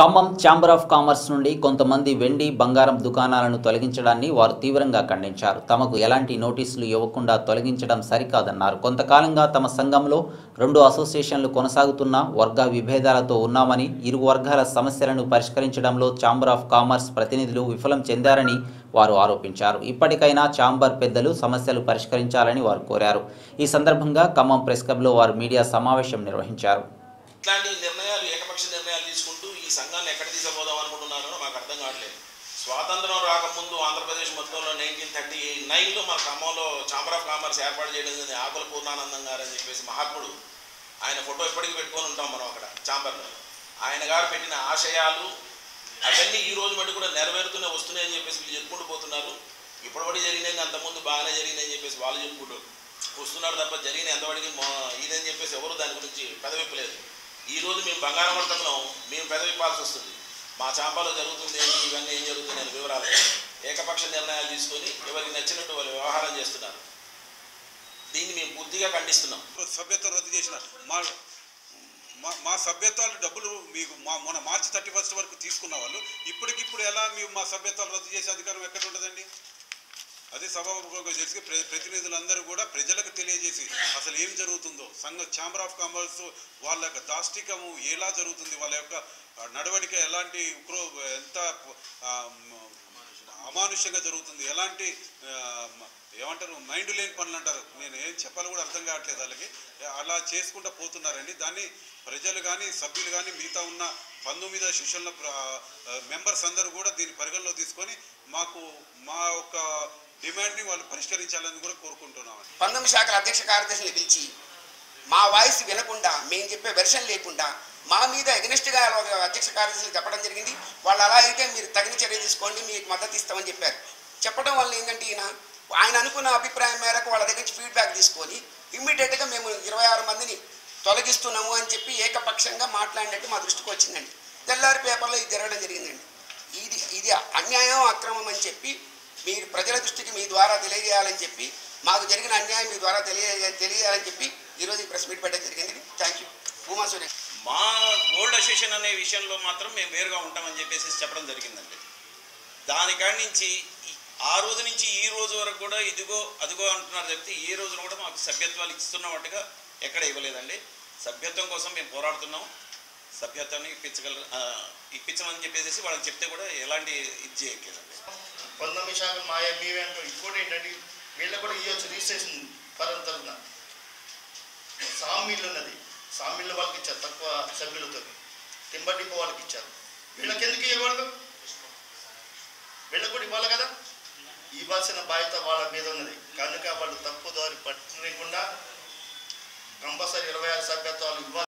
Khammam chamber of commerce నుండి కొంతమంది వెండి బంగారం దుకాణాలను తొలగించడాన్ని వారు తీవ్రంగా ఖండించారు తమకు ఎలాంటి నోటీసులు ఇవ్వకుండా తొలగించడం సరికాదన్నారు కొంతకాలంగా తమ సంఘంలో రెండు అసోసియేషన్లు కొనసాగుతున్న వర్గ విభేదాలతో ఉన్నామని ఇరు వర్గాల సమస్యలను పరిష్కరించడంలో ఛాంబర్ ఆఫ్ కామర్స్ ప్రతినిధులు విఫలం చెందారని వారు ఆరోపించారు ఇప్పటికైనా ఛాంబర్ పెద్దలు సమస్యలు పరిష్కరించాలని వారు కోరారు ఈ సందర్భంగా ఖమ్మం ప్రెస్ క్లబ్లో వారు మీడియా సమావేశం నిర్వహించారు ఇట్లాంటి నిర్ణయాలు ఏకపక్ష నిర్ణయాలు తీసుకుంటూ ఈ సంఘాన్ని ఎక్కడ తీసుకుపోదాం అనుకుంటున్నారో మాకు అర్థం కావట్లేదు స్వాతంత్రం రాకముందు ఆంధ్రప్రదేశ్ మొత్తంలో నైన్టీన్ థర్టీ నైన్లో మన ఖమ్మంలో ఛాంబర్ ఆఫ్ కామర్స్ ఏర్పాటు చేయడం జరిగింది ఆకుల పూర్ణానందం గారు అని చెప్పేసి మహాత్ముడు ఆయన ఫోటో ఇప్పటికీ పెట్టుకొని ఉంటాం మనం అక్కడ ఛాంబర్లో ఆయన గారు పెట్టిన ఆశయాలు అవన్నీ ఈ రోజు మటు కూడా నెరవేరుతూనే వస్తున్నాయని చెప్పేసి వీళ్ళు చెప్పుకుంటూ పోతున్నారు ఇప్పటివరకు జరిగినాయి అంతకుముందు బాగానే జరిగినాయని చెప్పేసి వాళ్ళు చెప్పుకుంటూ వస్తున్నారు తప్ప జరిగిన ఎంతవరకు మో- ఇదని చెప్పేసి ఎవరు దాని గురించి పెదవిప్పలేదు ఈ రోజు మేము బంగారం వర్తకులం మేము పెదవిప్పాల్సి వస్తుంది మా చాంపాలో జరుగుతుంది ఏంటి ఇవన్నీ ఏం జరుగుతుంది అనే వివరాలు ఏకపక్ష నిర్ణయాలు తీసుకొని ఎవరికి నచ్చినట్టు వాళ్ళు వ్యవహారం చేస్తున్నారు దీన్ని మేము పూర్తిగా ఖండిస్తున్నాం సభ్యత్వం రద్దు చేసిన మా మా- మా సభ్యత్వాలు డబ్బులు మీకు మా మొన్న మార్చి థర్టీ ఫస్ట్ వరకు తీసుకున్న వాళ్ళు ఇప్పటికిప్పుడు ఎలా మేము మా సభ్యత్వాలు రద్దు చేసే అధికారం ఎక్కడ ఉండదండి అదే సభాపూర్వకంగా చేసి ప్ర- ప్రతినిధులందరూ కూడా ప్రజలకు తెలియజేసి అసలు ఏం జరుగుతుందో సంఘ ఛాంబర్ ఆఫ్ కామర్స్ వాళ్ళ యొక్క దాష్టికము ఎలా జరుగుతుంది వాళ్ళ యొక్క ఆ, నడవడిక ఎలాంటి ఉగ్రో ఎంత ఆ, మ- అమానుష్యంగా జరుగుతుంది ఎలాంటి ఆ, మ- ఏమంటారు మైండ్ లేని పనులు అంటారు నేను ఏం చెప్పాలో కూడా అర్థం కావట్లేదు వాళ్ళకి అలా చేసుకుంటూ పోతున్నారండి దాన్ని ప్రజలు కానీ సభ్యులు కానీ మిగతా ఉన్న పంతొమ్మిదో శిష్యుల మెంబర్స్ అందరూ కూడా దీన్ని పరిగణలో తీసుకొని మాకు మా యొక్క డిమాండ్ని వాళ్ళు పరిష్కరించాలని కూడా కోరుకుంటున్నామండి పంతొమ్మిది శాఖల అధ్యక్ష కార్యదర్శిని పిలిచి మా వాయిస్ వినకుండా మేము చెప్పే వెర్షన్ లేకుండా మా మీద ఎగనెస్ట్గా అధ్యక్ష కార్యదర్శులు చెప్పడం జరిగింది వాళ్ళు అలా అయితే మీరు తగిన చర్య తీసుకోండి మీకు మద్దతు ఇస్తామని చెప్పారు చెప్పడం వల్ల ఏంటంటే ఈయన ఆయన అనుకున్న అభిప్రాయం మేరకు వాళ్ళ దగ్గర నుంచి ఫీడ్బ్యాక్ తీసుకొని ఇమ్మీడియట్గా మేము ఇరవై ఆరు మందిని తొలగిస్తున్నాము అని చెప్పి ఏకపక్షంగా మాట్లాడినట్టు మా దృష్టికి వచ్చిందండి తెల్లారి పేపర్లో ఇది జరగడం జరిగిందండి ఇది ఇది అన్యాయం అక్రమం అని చెప్పి మీరు ప్రజల దృష్టికి మీ ద్వారా తెలియజేయాలని చెప్పి మాకు జరిగిన అన్యాయం మీ ద్వారా తెలియ తెలియజేయాలని చెప్పి ఈరోజు ఈ ప్రెస్ మీట్ పెట్టడం జరిగింది థ్యాంక్ యూ భూమా సూర్య మా గోల్డ్ అసోసియేషన్ అనే విషయంలో మాత్రం మేము వేరుగా ఉంటామని చెప్పేసి చెప్పడం జరిగిందండి దాని కాడి నుంచి ఈ- ఆ రోజు నుంచి ఈ రోజు వరకు కూడా ఇదిగో అదిగో అంటున్నారు చెప్తే ఈ రోజున కూడా మాకు సభ్యత్వాలు ఇస్తున్నట్టుగా ఎక్కడ ఇవ్వలేదండి సభ్యత్వం కోసం మేము పోరాడుతున్నాం సభ్యత్వాన్ని ఇప్పించగల ఆ, ఇప్పించమని చెప్పేసి వాళ్ళకి చెప్తే కూడా ఎలాంటి ఇది చేయట్లేదండి పంతొమ్మిది శాతం మాయ మీవే అంటారు ఇంకోటి ఏంటంటే వీళ్ళకి కూడా ఇవ్వచ్చు రిజిస్ట్రేషన్ పరం తరఫున సామిల్ ఉన్నది సామిల్ వాళ్ళకి ఇచ్చారు తక్కువ సభ్యులతో టింబర్ డిపో వాళ్ళకి ఇచ్చారు వీళ్ళకి ఎందుకు ఇవ్వకూడదు వీళ్ళకి కూడా ఇవ్వాలి కదా ఇవ్వాల్సిన బాధ్యత వాళ్ళ మీద ఉన్నది కనుక వాళ్ళు తప్పు దారి పట్టకుండా కంపల్సరీ ఇరవై ఆరు సభ్యత్వాలు ఇవ్వాలి